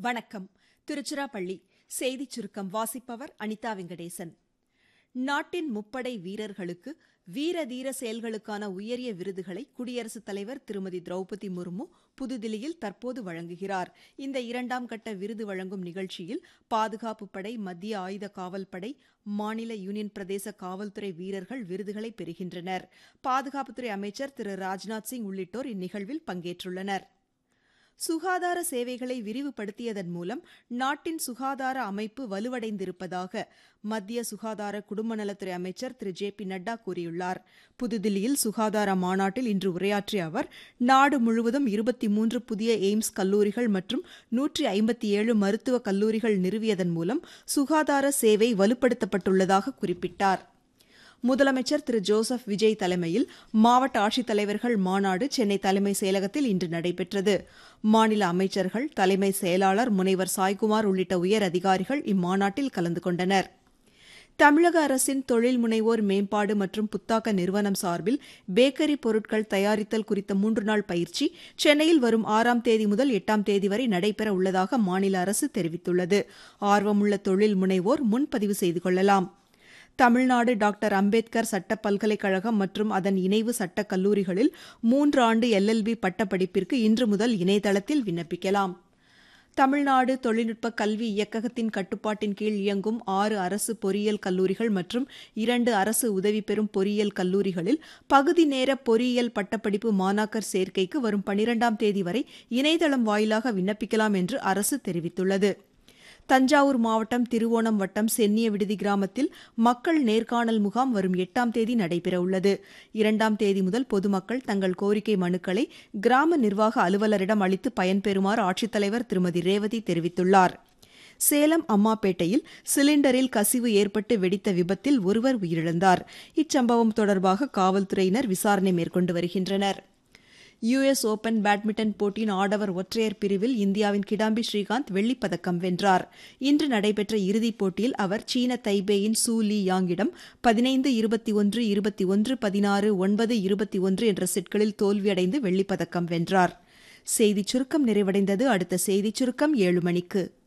வணக்கம் திருச்சிராப்பள்ளி செய்திச் சுருக்கம் வாசிப்பவர் அனிதா வெங்கடேசன் நாட்டின் முப்படை வீரர்களுக்கு வீர தீர செயல்களுக்கான உயரிய விருதுகளை குடியரசுத் தலைவர் திருமதி திரௌபதி முர்மு புதுதில்லியில் தற்போது வழங்குகிறார் இந்த இரண்டாம் கட்ட விருது வழங்கும் நிகழ்ச்சியில் பாதுகாப்பு படை மத்திய ஆயுத காவல் படை மாநில யூனியன் பிரதேச காவல்துறை வீரர்கள் விருதுகளை பெறுகின்றனர் பாதுகாப்புத்துறை அமைச்சர் திரு ராஜ்நாத் சிங் உள்ளிட்டோர் இந்நிகழ்வில் பங்கேற்றுள்ளனா் சுகாதார சேவைகளை விரிவுபடுத்தியதன் மூலம் நாட்டின் சுகாதார அமைப்பு வலுவடைந்திருப்பதாக மத்திய சுகாதார குடும்ப நலத்துறை அமைச்சர் திரு ஜே பி நட்டா கூறியுள்ளார் புதுதில்லியில் சுகாதார மாநாட்டில் இன்று உரையாற்றிய அவர் நாடு முழுவதும் இருபத்தி மூன்று புதிய எய்ம்ஸ் கல்லூரிகள் மற்றும் நூற்றி ஐம்பத்தி ஏழு மருத்துவக் கல்லூரிகள் நிறுவியதன் மூலம் சுகாதார சேவை வலுப்படுத்தப்பட்டுள்ளதாக குறிப்பிட்டார் முதலமைச்சர் திரு ஜோசப் விஜய் தலைமையில் மாவட்ட ஆட்சித்தலைவர்கள் மாநாடு சென்னை தலைமை செயலகத்தில் இன்று நடைபெற்றது மாநில அமைச்சர்கள் தலைமை செயலாளர் முனைவர் சாய்குமார் உள்ளிட்ட உயர் அதிகாரிகள் இம்மாநாட்டில் கலந்து கொண்டனர் தமிழக அரசின் தொழில் முனைவோர் மேம்பாடு மற்றும் புத்தாக்க நிறுவனம் சார்பில் பேக்கரி பொருட்கள் தயாரித்தல் குறித்த மூன்று நாள் பயிற்சி சென்னையில் வரும் ஆறாம் தேதி முதல் எட்டாம் தேதி வரை நடைபெற உள்ளதாக மாநில அரசு தெரிவித்துள்ளது ஆர்வமுள்ள தொழில் முனைவோர் முன்பதிவு செய்து கொள்ளலாம் தமிழ்நாடு டாக்டர் அம்பேத்கர் சட்ட பல்கலைக்கழகம் மற்றும் அதன் இணைவு சட்டக் கல்லூரிகளில் மூன்று ஆண்டு எல்எல்பி பட்டப்படிப்பிற்கு இன்று முதல் இணையதளத்தில் விண்ணப்பிக்கலாம் தமிழ்நாடு தொழில்நுட்ப கல்வி இயக்ககத்தின் கட்டுப்பாட்டின் கீழ் இயங்கும் ஆறு அரசு பொறியியல் கல்லூரிகள் மற்றும் இரண்டு அரசு உதவி பெறும் பொறியியல் கல்லூரிகளில் பகுதி நேர பொறியியல் பட்டப்படிப்பு மாணாக்கர் சேர்க்கைக்கு வரும் பனிரெண்டாம் தேதி வரை இணையதளம் வாயிலாக விண்ணப்பிக்கலாம் என்று அரசு தெரிவித்துள்ளது தஞ்சாவூர் மாவட்டம் திருவோணம் வட்டம் சென்னிய விடுதி கிராமத்தில் மக்கள் நேர்காணல் முகாம் வரும் எட்டாம் தேதி நடைபெறவுள்ளது இரண்டாம் தேதி முதல் பொதுமக்கள் தங்கள் கோரிக்கை மனுக்களை கிராம நிர்வாக அலுவலரிடம் அளித்து பயன்பெறுமாறு ஆட்சித்தலைவர் திருமதி ரேவதி தெரிவித்துள்ளார் சேலம் அம்மாப்பேட்டையில் சிலிண்டரில் கசிவு ஏற்பட்டு வெடித்த விபத்தில் ஒருவர் உயிரிழந்தார் இச்சம்பவம் தொடர்பாக காவல்துறையினர் விசாரணை மேற்கொண்டு வருகின்றனர் யுஎஸ் ஓபன் பேட்மிண்டன் போட்டியின் ஆடவர் ஒற்றையர் பிரிவில் இந்தியாவின் கிடாம்பி ஸ்ரீகாந்த் வெள்ளிப்பதக்கம் வென்றார் இன்று நடைபெற்ற இறுதிப் போட்டியில் அவர் சீன தைபேயின் சூ லீ யாங்கிடம் பதினைந்து இருபத்தி ஒன்று இருபத்தி ஒன்று பதினாறு ஒன்பது இருபத்தி ஒன்று என்ற செட்களில் தோல்வியடைந்து வெள்ளிப்பதக்கம் வென்றார் செய்திச் சுருக்கம் நிறைவடைந்தது அடுத்த செய்திச் சுருக்கம் ஏழு மணிக்கு